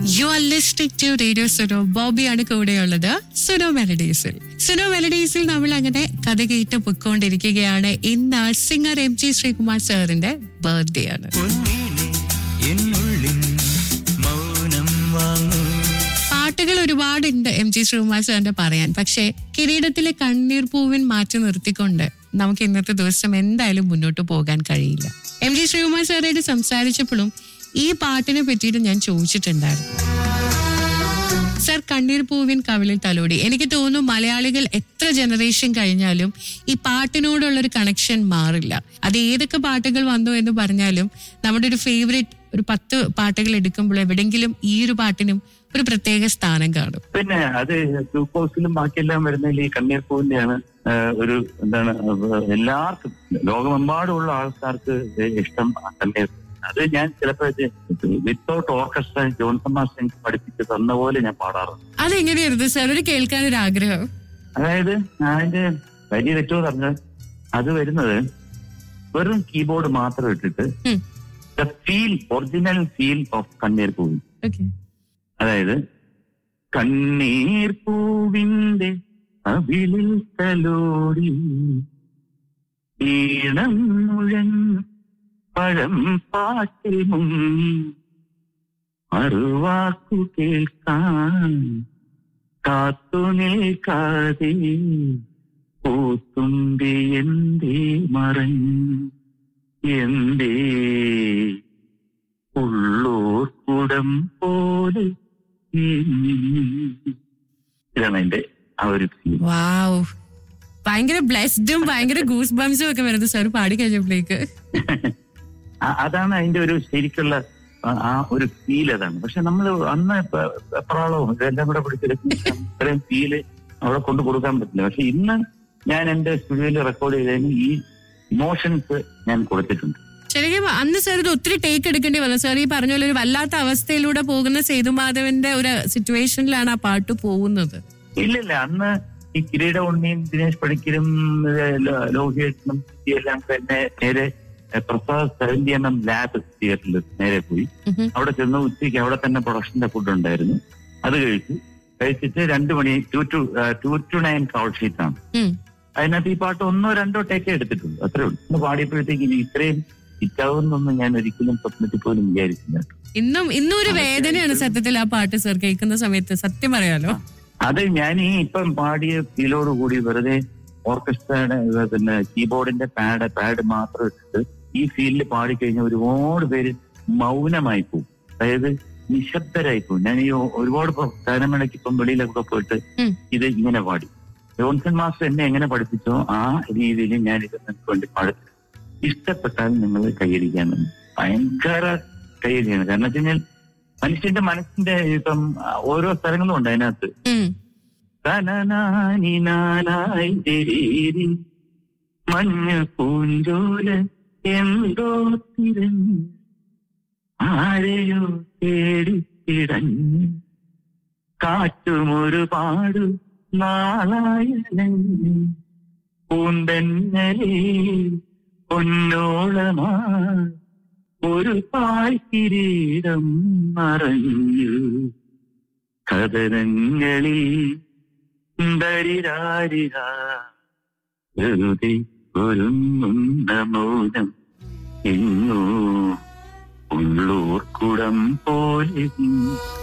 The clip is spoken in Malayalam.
U are listening to radio Suno ബോബിയാണ് കൂടെയുള്ളത് സുനോ മെലഡീസിൽ സുനോ മെലഡീസിൽ നമ്മൾ അങ്ങനെ കഥ കേട്ട് പൊയ്ക്കൊണ്ടിരിക്കുകയാണ് ഇന്ന് സിംഗർ എം ജി ശ്രീകുമാർ സാറിന്റെ ബർത്ത്ഡേ ആണ് പൊന്നീനെ എന്നുള്ളിൽ മൗനം വാങ്ങൂ പാട്ടുകൾ ഒരുപാടുണ്ട് എം ജി ശ്രീകുമാർ സാറിന്റെ പറയാൻ പക്ഷേ കിരീടത്തിലെ കണ്ണീർ പൂവിൻ മാറ്റി നിർത്തിക്കൊണ്ട് നമുക്ക് ഇന്നത്തെ ദിവസം എന്തായാലും മുന്നോട്ട് പോകാൻ കഴിയില്ല എം ജി ശ്രീകുമാർ സാറായിട്ട് സംസാരിച്ചപ്പോഴും ഈ പാട്ടിനെ പറ്റിയിട്ട് ഞാൻ ചോദിച്ചിട്ടുണ്ടായിരുന്നു സർ കണ്ണീർ പൂവിൻ കവിളിൽ തലോടി എനിക്ക് തോന്നുന്നു മലയാളികൾ എത്ര ജനറേഷൻ കഴിഞ്ഞാലും ഈ പാട്ടിനോടുള്ള ഒരു കണക്ഷൻ മാറില്ല അത് ഏതൊക്കെ പാട്ടുകൾ വന്നു എന്ന് പറഞ്ഞാലും നമ്മുടെ ഒരു ഫേവറേറ്റ് ഒരു പത്ത് പാട്ടുകൾ എടുക്കുമ്പോൾ എവിടെങ്കിലും ഈ ഒരു പാട്ടിനും ഒരു പ്രത്യേക സ്ഥാനം കാണും പിന്നെ അത് ഗ്ലൂക്കോസിലും ബാക്കിയെല്ലാം വരുന്നതിൽ ഈ കണ്ണീർ പൂവിന്റെയാണ് ആ, ഒരു എന്താണ് ആ, എല്ലാവർക്കും ലോകമെമ്പാടുമുള്ള ആൾക്കാർക്ക് ഇഷ്ടം ആ കണ്ണീർ പൂവ്. അത് ഞാൻ ചിലപ്പോൾ വിത്തൗട്ട് ഓർക്കസ്ട്ര ജോൺസൺ മാസ്റ്റർ എനിക്ക് പഠിപ്പിച്ച് തന്ന പോലെ ഞാൻ പാടാറുണ്ട് അതെങ്ങനെയായിരുന്നു സാർ ഒരു കേൾക്കാൻ ഒരു ആഗ്രഹം അതായത് അതിന്റെ വലിയ തെറ്റോ പറഞ്ഞാൽ അത് വരുന്നത് വെറും കീബോർഡ് മാത്രം ഇട്ടിട്ട് ഉം. The feel original feel of Kanneer Poovin okay അതായത് കണ്ണീർ പൂവിന്റെ അവിളിൽ തലോടി ഈണം മുഴൻ പഴം പാട്ടിൽ മുങ്ങി മറുവാക്കു കേൾക്കാൻ കാത്തു നിൽക്കാതെ പൂത്തുമ്പി എന്തേ മറഞ്ഞു എന്തേ ഉള്ളൂർ കുടം പോലെ ഇതാണ് എന്റെ ആ ഒരു ഫീൽ വാവ് ഭയങ്കര ബ്ലെസ്ഡും ഭയങ്കര ഗൂസ് ബംസും ഒക്കെ വരുന്നത് സാർ പാടി കഴിഞ്ഞപ്പോഴേക്ക് അതാണ് അതിന്റെ ഒരു ശരിക്കുള്ള ആ- ആ ഒരു ഫീൽ അതാണ് പക്ഷെ നമ്മൾ അന്ന് എപ്രാളവും ഇതെല്ലാം കൂടെ പിടിച്ചെടുക്കുന്ന ഇത്രയും ഫീല് അവിടെ കൊണ്ട് കൊടുക്കാൻ പറ്റില്ല പക്ഷെ ഇന്ന് ഞാൻ എന്റെ സ്റ്റുഡിയോയിൽ റെക്കോർഡ് ചെയ്തതിന് ഈ ഇമോഷൻസ് ഞാൻ കൊടുത്തിട്ടുണ്ട് ശരിക്കും അന്ന് സാർ ഇത് ഒത്തിരി ടേക്ക് എടുക്കേണ്ടി വന്നു സാർ ഈ പറഞ്ഞ പോലെ ഒരു വല്ലാത്ത അവസ്ഥയിലൂടെ പോകുന്ന സേതുമാധവന്റെ ഒരു സിറ്റുവേഷനിലാണ് ആ പാട്ട് പോകുന്നത് ഇല്ലില്ല അന്ന് ഈ കിരീട ഉണ്ണിയും ദിനേശ് പണിക്കരും ഏഹ്, ലോ- ലോഹിയേട്ടനും എല്ലാം തന്നെ നേരെ ഏഹ്, Prasad seventy M M lab തിയേറ്ററിൽ നേരെ പോയി ഉഹും. അവിടെ ചെന്ന് ഉച്ചയ്ക്ക് അവിടെ തന്നെ പ്രൊഡക്ഷന്റെ ഫുഡ് ഉണ്ടായിരുന്നു അത് കഴിച്ചു കഴിച്ചിട്ട് രണ്ടു മണി two two two two nine call ഷീറ്റാണ് ഉം. അതിനകത്ത് ഈ പാട്ട് ഒന്നോ രണ്ടോ ടേക്കേ എടുത്തിട്ടുള്ളൂ അത്രേ ഉള്ളൂ ഇന്ന് പാടിയപ്പോഴത്തേക്ക് ഇനി ഇത്രയും ഹിറ്റാവുന്നൊന്നും ഞാൻ ഒരിക്കലും സ്വപ്നത്തിൽ പോലും വിചാരിച്ചില്ല ഇന്നും ഇന്നും ഒരു വേദനയാണ് സത്യത്തിൽ ആ പാട്ട് സാർ കേൾക്കുന്ന സമയത്ത് സത്യം പറയാലോ അത് ഞാൻ ഈ ഇപ്പം പാടിയ ഫീലോട് കൂടി വെറുതെ ഓർക്കസ്ട്രയുടെ ഏഹ്, പിന്നെ കീബോർഡിന്റെ പാഡ് പാഡ് മാത്രം ഇട്ടിട്ട് ഈ ഫീൽഡിൽ പാടിക്കഴിഞ്ഞ ഒരുപാട് പേര് മൗനമായി പോകും അതായത് നിശബ്ദരായി പോകും ഞാൻ ഈ ഒ- ഒരുപാട് ഇപ്പം ഗാനമേളയ്ക്ക് ഇപ്പം വെളിയിലൊക്കെ പോയിട്ട് ഉം. ഇത് ഇങ്ങനെ പാടി ജോൺസൺ മാസ്റ്റർ എന്നെ എങ്ങനെ പഠിപ്പിച്ചോ ആ രീതിയിൽ ഞാൻ ഇത് നിങ്ങൾക്ക് വേണ്ടി പാടി ഇഷ്ടപ്പെട്ടാൽ നിങ്ങൾ കൈയടിക്കാൻ മതി. ഭയങ്കര കൈയടിയാണ് കാരണം വെച്ച് കഴിഞ്ഞാൽ മനുഷ്യന്റെ മനസ്സിന്റെ ഇപ്പം ആ, ഓരോ സ്ഥലങ്ങളും ഉണ്ട് അതിനകത്ത് ഉം. തനനാനി നാനായി തിരീരി മഞ്ഞ പൂഞ്ചോല എന്തോ തിരഞ്ഞു ആരെയോ തേടിത്തിടഞ്ഞു കാറ്റുമൊരുപാട് നാളായലഞ്ഞു പൂന്തന്നലേ പൊന്നോളമാ ഒരു പായ്ക്കിരീടം മറഞ്ഞു കഥനങ്ങളിൽ ദരിരാരിരാ വെറുതെ ഒരുങ്ങുന്ന മൗനം എങ്ങോ ഉള്ളൂർ കുടം പോലെ